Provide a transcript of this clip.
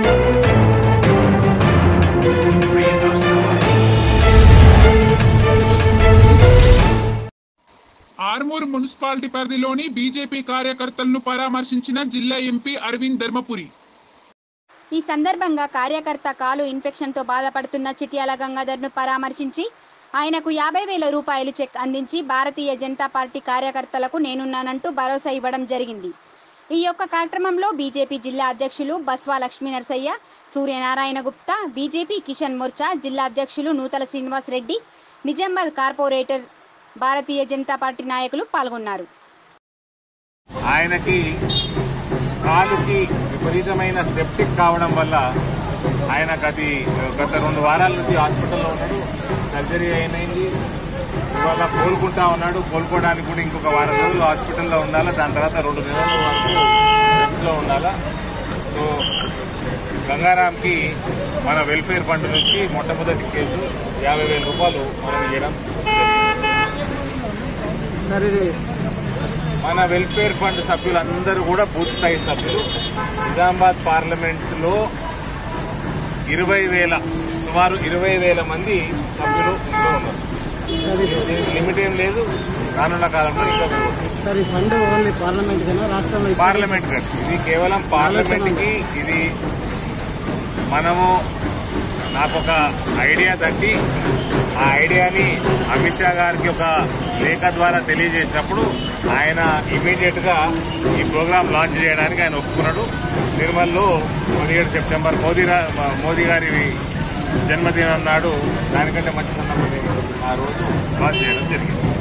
Armoor municipality పరిధిలోని BJP కార్యకర్తలను పరామర్శించిన జిల్లా ఎంపీ అరవింద్ ధర్మపురి ఈ సందర్భంగా కార్యకర్త కాలు ఇన్ఫెక్షన్తో బాధపడుతున్న చిట్యాల గంగాధర్ను పరామర్శించి ఆయనకు యాభై వేల రూపాయలు చెక్ అందించి భారతీయ జనతా పార్టీ కార్యకర్తలకు నేనున్నానంటూ భరోసా ఇవ్వడం జరిగింది ఈ యొక్క కార్యక్రమంలో బీజేపీ జిల్లా అధ్యక్షులు బస్వా లక్ష్మీ నరసయ్య సూర్యనారాయణ గుప్తా బీజేపీ కిషన్ మోర్చా జిల్లా అధ్యక్షులు నూతల శ్రీనివాస్ రెడ్డి నిజామాబాద్ కార్పొరేటర్ భారతీయ జనతా పార్టీ నాయకులు పాల్గొన్నారు ఆయనకి కాలుకి విపరీతమైన సెప్టిక్ కావడం వల్ల ఆయనకు అది గత రెండు వారాల నుంచి హాస్పిటల్లో ఉన్నాడు సర్జరీ అయినది ఇవాళ కోలుకుంటా ఉన్నాడు కోలుకోవడానికి కూడా ఇంకొక వారం రోజులు హాస్పిటల్లో ఉండాలా దాని తర్వాత రెండు నెలల వరకు రెస్ట్లో ఉండాలా సో గంగారాంకి మన వెల్ఫేర్ ఫండ్ నుంచి మొట్టమొదటి కేసు యాభై వేల రూపాయలు మనం ఇవ్వడం సార్ ఇది మన వెల్ఫేర్ ఫండ్ సభ్యులందరూ కూడా బూత్ స్థాయి సభ్యులు నిజామాబాద్ పార్లమెంటులో ఇరవై వేల సుమారు ఇరవై వేల మంది సభ్యులు ఇంట్లో ఉన్నారు సార్ ఇది దీనికి లిమిట్ ఏం లేదు రానున్న కాలంలో ఇంకా పెరుగుతుంది. సార్ ఈ ఫండ్ ఓన్లీ పార్లమెంట్ కన్నా రాష్ట్రంలో ఇస్తారు? పార్లమెంట్ కి. ఇది కేవలం పార్లమెంట్ కి ఇది మనము నాకు ఒక ఐడియా తట్టి ఆ ఐడియాని అమిత్ షా గారికి ఒక లేఖ ద్వారా తెలియజేసినప్పుడు ఆయన ఇమీడియట్ గా ఈ ప్రోగ్రాం లాంచ్ చేయడానికి ఆయన ఒప్పుకున్నాడు నిర్మల్లో పదిహేడు సెప్టెంబర్ మోదీ రా- మోదీ గారి జన్మదినం నాడు దానికంటే మంచి సందర్భం లేదు. ఆ రోజు లాంచ్ చేయడం జరిగింది